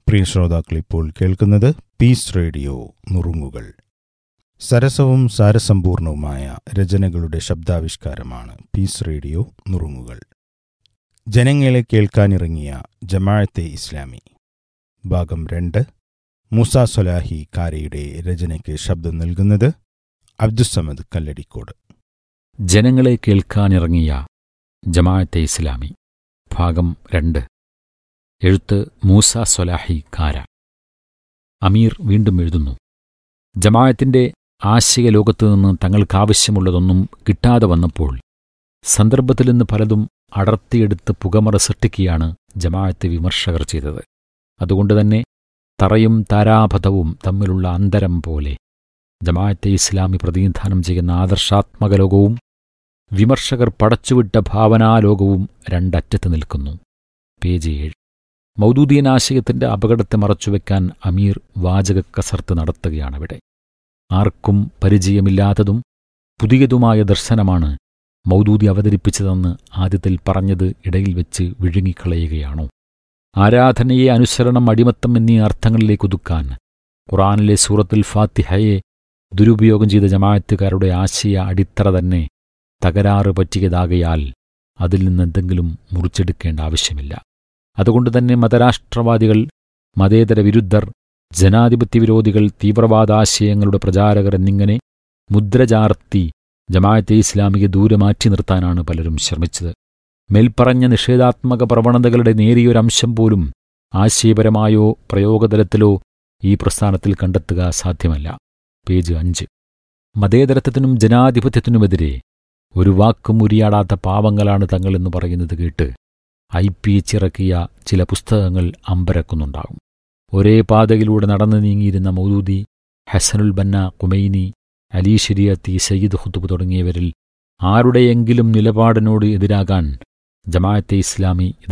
പ്രിയ ശ്രോതാക്കൾ ഇപ്പോൾ കേൾക്കുന്നത് പീസ് റേഡിയോ നുറുങ്ങുകൾ സരസവും സാരസമ്പൂർണവുമായ രചനകളുടെ ശബ്ദാവിഷ്കാരമാണ് പീസ് റേഡിയോ നുറുങ്ങുകൾ ജനങ്ങളെ കേൾക്കാനിറങ്ങിയ ജമാഅത്തെ ഇസ്ലാമി ഭാഗം രണ്ട് മുസ സൊലാഹി കാരയുടെ രചനയ്ക്ക് ശബ്ദം നൽകുന്നത് അബ്ദുസമദ് കല്ലടിക്കോട് ജനങ്ങളെ കേൾക്കാനിറങ്ങിയ ജമാഅത്തെ ഇസ്ലാമി ഭാഗം രണ്ട് എഴുത്ത് മൂസ സൊലാഹി കാര അമീർ വീണ്ടും എഴുതുന്നു ജമാഅത്തിന്റെ ആശയ ലോകത്തു നിന്ന് തങ്ങൾക്കാവശ്യമുള്ളതൊന്നും കിട്ടാതെ വന്നപ്പോൾ സന്ദർഭത്തിൽ നിന്ന് പലതും അടർത്തിയെടുത്ത് പുകമറ സൃഷ്ടിക്കുകയാണ് ജമാഅത്ത് വിമർശകർ ചെയ്തത് അതുകൊണ്ടുതന്നെ തറയും താരാപഥവും തമ്മിലുള്ള അന്തരം പോലെ ജമാഅത്തെ ഇസ്ലാമി പ്രതിനിധാനം ചെയ്യുന്ന ആദർശാത്മക ലോകവും വിമർശകർ പടച്ചുവിട്ട ഭാവനാലോകവും രണ്ടറ്റത്ത് നിൽക്കുന്നു പേജ് ഏഴ് മൗദൂദീൻ ആശയത്തിന്റെ അപകടത്തെ മറച്ചുവെക്കാൻ അമീർ വാചക കസർത്ത് നടത്തുകയാണവിടെ ആർക്കും പരിചയമില്ലാത്തതും പുതിയതുമായ ദർശനമാണ് മൗദൂദി അവതരിപ്പിച്ചതെന്ന് ആദ്യത്തിൽ പറഞ്ഞത് ഇടയിൽ വെച്ച് വിഴുങ്ങിക്കളയുകയാണോ ആരാധനയെ അനുസരണം അടിമത്തം എന്നീ അർത്ഥങ്ങളിലേക്ക് ഒതുക്കാൻ ഖുറാനിലെ സൂറത്തുൽ ഫാത്തിഹയെ ദുരുപയോഗം ചെയ്ത ജമാഅത്തുകാരുടെ ആശയ അടിത്തറ തന്നെ തകരാറ് പറ്റിയതാകയാൽ അതിൽ നിന്നെന്തെങ്കിലും മുറിച്ചെടുക്കേണ്ട ആവശ്യമില്ല അതുകൊണ്ട് തന്നെ മതരാഷ്ട്രവാദികൾ മതേതര വിരുദ്ധർ ജനാധിപത്യ വിരോധികൾ തീവ്രവാദാശയങ്ങളുടെ പ്രചാരകർ എന്നിങ്ങനെ മുദ്രചാർത്തി ജമാഅത്തെ ഇസ്ലാമിയെ ദൂരെ മാറ്റി നിർത്താനാണ് പലരും ശ്രമിച്ചത് മേൽപ്പറഞ്ഞ നിഷേധാത്മക പ്രവണതകളുടെ നേരിയൊരംശം പോലും ആശയപരമായോ പ്രയോഗതലത്തിലോ ഈ പ്രസ്ഥാനത്തിൽ കണ്ടെത്തുക സാധ്യമല്ല പേജ് അഞ്ച് മതേതരത്വത്തിനും ജനാധിപത്യത്തിനുമെതിരെ ഒരു വാക്കും ഉരിയാടാത്ത പാവങ്ങളാണ് തങ്ങളെന്ന് പറയുന്നത് കേട്ട് ഐ പി ചിറക്കിയ ചില പുസ്തകങ്ങൾ അമ്പരക്കുന്നുണ്ടാകും ഒരേ പാതയിലൂടെ നടന്നു നീങ്ങിയിരുന്ന Maududi Hasanul Banna Khomeini Ali Shariati Sayyid Qutb തുടങ്ങിയവരിൽ ആരുടെയെങ്കിലും നിലപാടിനോട് എതിരാകാൻ ജമാഅത്തെ ഇസ്ലാമി